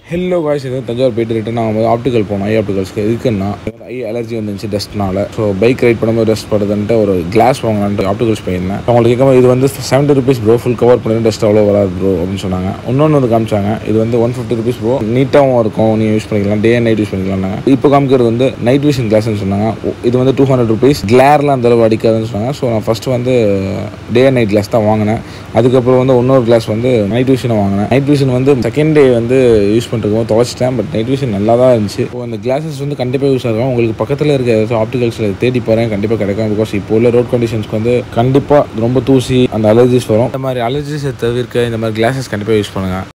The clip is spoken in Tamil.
ஹெல்லோ காய்ஸ் இது தஞ்சாவூர் போயிட்டு ரிட்டன் ஆகும்போது ஆப்டிக்கல் போனோம் ஐ ஆப்டிகல்ஸ்க்கு எதுக்குன்னா ஐ அலர்ஜி வந்துச்சு டஸ்ட்னால ஸோ பைக் ரைட் பண்ணும்போது டஸ்ட் படுதுன்ட்டு ஒரு கிளாஸ் வாங்கலான்ட்டு ஆப்டிகல்ஸ் போயிருந்தேன் அவங்களுக்கு கேட்கும்போது இது வந்து seventy rupees bro full cover பண்ணி டஸ்ட் அவ்வளோ வராது ப்ரோ அப்படின்னு சொன்னாங்க இன்னொன்று வந்து காமிச்சாங்க இது வந்து ஒன் ஃபிஃப்டி ருபீஸ் ப்ரோ நீட்டாகவும் இருக்கும் நீ யூஸ் பண்ணிக்கலாம் டே அண்ட் நைட் யூஸ் பண்ணிக்கலாம் இப்போ காமிக்கிறது வந்து நைட் விஷன் கிளாஸ்னு சொன்னாங்க ஓ, இது வந்து டூ ஹண்ட்ரட் ருபீஸ் கிளேர்லாம் அந்த அளவு அடிக்காதுன்னு சொன்னாங்க ஸோ நான் ஃபஸ்ட்டு வந்து டே அண்ட் நைட் கிளாஸ் தான் வாங்கினேன் அதுக்கப்புறம் வந்து இன்னொரு கிளாஸ் வந்து நைட் விஷனை வாங்கினேன் நைட் விஷன் வந்து செகண்ட் டே வந்து யூஸ் பண்ணுறதுக்கு துவைச்சிட்டேன் பட் நைட் விஷன் நல்லா தான் இருந்துச்சு இப்போ அந்த கிளாஸஸ் வந்து கண்டிப்பாக யூஸ் ஆகும் உங்களுக்கு பக்கத்தில் இருக்க ஏதாச்சும் ஆப்டிகல்ஸில் தேடி போகிறேன் கண்டிப்பாக கிடைக்கும் பிகாஸ் இப்போ உள்ள ரோட் கண்டிஷன்ஸ்க்கு வந்து கண்டிப்பாக ரொம்ப தூசி அந்த அலர்ஜிஸ் வரும் இந்த மாதிரி அலர்ஜிஸை தவிர்க்க இந்த மாதிரி கிளாஸஸ் கண்டிப்பாக யூஸ் பண்ணுங்கள்